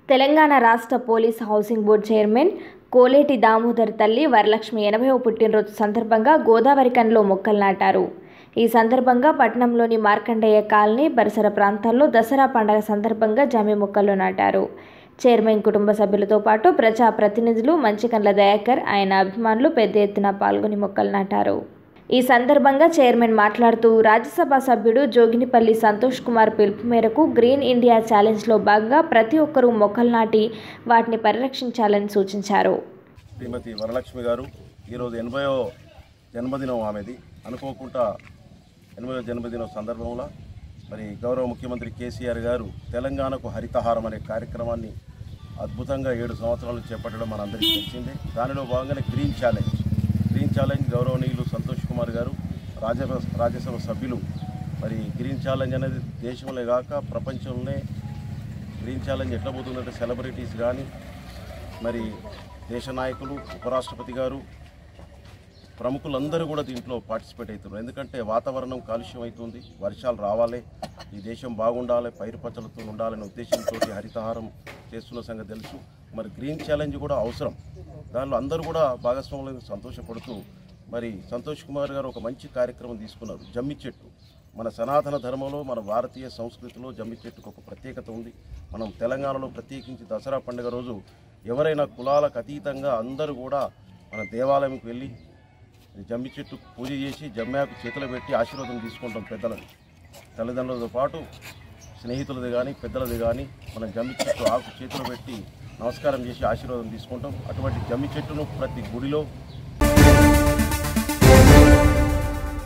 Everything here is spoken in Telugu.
తెలంగాణ రాష్ట్ర police housing board chairman Koleti Damodar తల్లి వరలక్ష్మి ఎనభైవ పుట్టినరోజు సందర్భంగా గోదావరి కనిలో మొక్కలు నాటారు ఈ సందర్భంగా పట్టణంలోని మార్కండేయ కాలనీ పరిసర ప్రాంతాల్లో దసరా పండగ సందర్భంగా జమి మొక్కలు నాటారు చైర్మన్ కుటుంబ సభ్యులతో పాటు ప్రజా ప్రతినిధులు మంచికండ్ల దయాకర్ ఆయన అభిమానులు పెద్ద ఎత్తున పాల్గొని మొక్కలు నాటారు ఈ సందర్భంగా చైర్మన్ మాట్లాడుతూ రాజ్యసభ సభ్యుడు జోగినిపల్లి సంతోష్ కుమార్ పిలుపు మేరకు గ్రీన్ ఇండియా ఛాలెంజ్లో భాగంగా ప్రతి ఒక్కరూ మొక్కలు నాటి వాటిని పరిరక్షించాలని సూచించారు శ్రీమతి వరలక్ష్మి గారు ఈరోజు ఎనభైవ జన్మదినం ఆమెది అనుకోకుండా ఎనభైవ జన్మదినం సందర్భంలో మరి గౌరవ ముఖ్యమంత్రి కేసీఆర్ గారు తెలంగాణకు హరితహారం అనే కార్యక్రమాన్ని అద్భుతంగా ఏడు సంవత్సరాలు చేపట్టడం మనందరికీ తెలిసిందే దానిలో భాగంగానే గ్రీన్ ఛాలెంజ్ గ్రీన్ ఛాలెంజ్ గౌరవనీయులు సంతోష్ కుమార్ గారు రాజ్యసభ రాజ్యసభ సభ్యులు మరి గ్రీన్ ఛాలెంజ్ అనేది దేశంలో కాక ప్రపంచంలోనే గ్రీన్ ఛాలెంజ్ ఎట్లా పోతుందంటే సెలబ్రిటీస్ కానీ మరి దేశ నాయకులు ఉపరాష్ట్రపతి గారు ప్రముఖులందరూ కూడా దీంట్లో పార్టిసిపేట్ అవుతున్నారు ఎందుకంటే వాతావరణం కాలుష్యం అవుతుంది వర్షాలు రావాలి ఈ దేశం బాగుండాలి పైరు పచ్చలతో ఉండాలనే ఉద్దేశంతో హరితహారం చేస్తున్న సంగతి తెలుసు మరి గ్రీన్ ఛాలెంజ్ కూడా అవసరం దానిలో అందరూ కూడా భాగస్వాములు సంతోషపడుతూ మరి సంతోష్ కుమార్ గారు ఒక మంచి కార్యక్రమం తీసుకున్నారు జమ్మి చెట్టు మన సనాతన ధర్మంలో మన భారతీయ సంస్కృతిలో జమ్మి చెట్టుకు ఒక ప్రత్యేకత ఉంది మనం తెలంగాణలో ప్రత్యేకించి దసరా పండుగ రోజు ఎవరైనా కులాలకు అతీతంగా అందరూ కూడా మన దేవాలయంకి వెళ్ళి జమ్మి చెట్టు పూజ చేసి జమ్మాకు చేతులు పెట్టి ఆశీర్వాదం తీసుకుంటాం పెద్దలని తల్లిదండ్రులతో పాటు స్నేహితులది కానీ పెద్దలది కానీ మనం జమ్మి చెట్టు ఆకు చేతులు పెట్టి నమస్కారం చేసి ఆశీర్వాదం తీసుకుంటాం అటువంటి జమ్మి చెట్టును ప్రతి గుడిలో